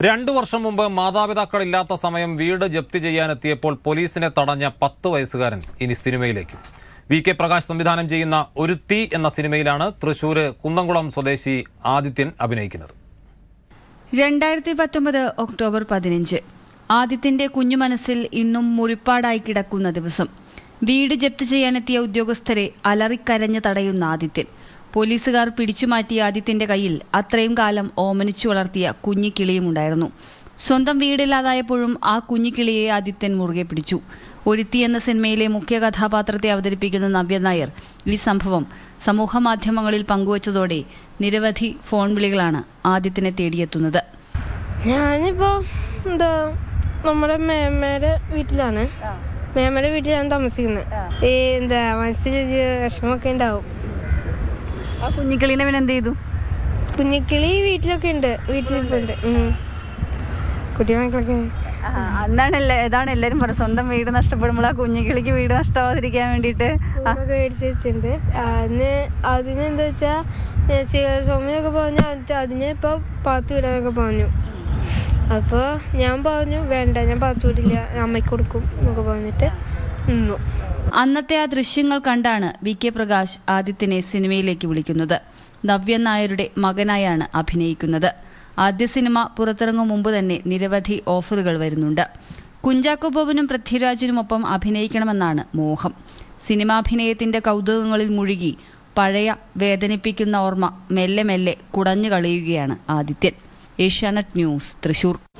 രണ്ടു വർഷം മുമ്പ് മാതാപിതാക്കളില്ലാത്ത സമയം വീട് ജപ്തി ചെയ്യാനെത്തിയപ്പോൾ പോലീസിനെ തടഞ്ഞ പത്ത് വയസ്സുകാരൻ ഇനി സിനിമയിലേക്ക് വി കെ പ്രകാശ് സംവിധാനം ചെയ്യുന്ന ഒരു തീ എന്ന സിനിമയിലാണ് തൃശൂര് കുന്നംകുളം സ്വദേശി ആദിത്യൻ അഭിനയിക്കുന്നത് രണ്ടായിരത്തി പത്തൊമ്പത് ഒക്ടോബർ പതിനഞ്ച് ആദിത്യന്റെ കുഞ്ഞു മനസ്സിൽ ഇന്നും മുറിപ്പാടായി കിടക്കുന്ന ദിവസം വീട് ജപ്തി ചെയ്യാനെത്തിയ ഉദ്യോഗസ്ഥരെ അലറിക്കരഞ്ഞ് തടയുന്ന ആദിത്യൻ പോലീസുകാർ പിടിച്ചുമാറ്റിയ ആദിത്യന്റെ കയ്യിൽ അത്രയും കാലം ഓമനിച്ചു വളർത്തിയ കുഞ്ഞിക്കിളിയുമുണ്ടായിരുന്നു സ്വന്തം വീടില്ലാതായപ്പോഴും ആ കുഞ്ഞിക്കിളിയെ ആദിത്യൻ മുറുകെ പിടിച്ചു ഒരുത്തി എന്ന സിനിമയിലെ മുഖ്യ കഥാപാത്രത്തെ അവതരിപ്പിക്കുന്ന നവ്യ നായർ ഈ സംഭവം സമൂഹ മാധ്യമങ്ങളിൽ പങ്കുവച്ചതോടെ നിരവധി ഫോൺ വിളികളാണ് ആദിത്യനെ തേടിയെത്തുന്നത് ഞാനിപ്പോ എന്താ നമ്മുടെ മേമ്മയുടെ വീട്ടിലാണ് മേമ്മയുടെ വീട്ടിലാണ് താമസിക്കുന്നത് ഈ എന്താ മനസ്സിൽ വിഷമമൊക്കെ ഉണ്ടാവും ആ കുഞ്ഞിക്കിളീനെ പിന്നെ എന്ത് ചെയ്തു കുഞ്ഞിക്കിളി വീട്ടിലൊക്കെ ഉണ്ട് വീട്ടിലിപ്പോ ഉണ്ട് ഉം. കുട്ടിമക്കളൊക്കെ അന്നാണ് ഏതാണ് എല്ലാവരും പറയുന്നത് സ്വന്തം വീട് നഷ്ടപ്പെടുമ്പോൾ ആ കുഞ്ഞിക്കിളിക്ക് വീട് നഷ്ടമാവാതിരിക്കാൻ വേണ്ടിയിട്ട് ഒക്കെ മേടിച്ച് വെച്ചിട്ടുണ്ട് അതിന് അതിന് എന്താ വെച്ചാ സോമിയൊക്കെ പറഞ്ഞു അത് അതിനെ ഇപ്പൊ പാത്തു വിടാനൊക്കെ പറഞ്ഞു അപ്പോൾ ഞാൻ പറഞ്ഞു വേണ്ട ഞാൻ പാത്തു വിടില്ല അമ്മയ്ക്ക് കൊടുക്കും എന്നൊക്കെ പറഞ്ഞിട്ട് നിന്നു അന്നത്തെ ആ ദൃശ്യങ്ങൾ കണ്ടാണ് വി കെ പ്രകാശ് ആദിത്യനെ സിനിമയിലേക്ക് വിളിക്കുന്നത് നവ്യൻ നായരുടെ മകനായാണ് അഭിനയിക്കുന്നത് ആദ്യ സിനിമ പുറത്തിറങ്ങും മുമ്പ് തന്നെ നിരവധി ഓഫറുകൾ വരുന്നുണ്ട് കുഞ്ചാക്കോ ബോബനും പൃഥ്വിരാജിനുമൊപ്പം അഭിനയിക്കണമെന്നാണ് മോഹം സിനിമാഭിനയത്തിന്റെ കൗതുകങ്ങളിൽ മുഴുകി പഴയ വേദനിപ്പിക്കുന്ന ഓർമ്മ മെല്ലെ മെല്ലെ കുടഞ്ഞു കളയുകയാണ് ആദിത്യൻ ഏഷ്യാനെറ്റ് ന്യൂസ് തൃശൂർ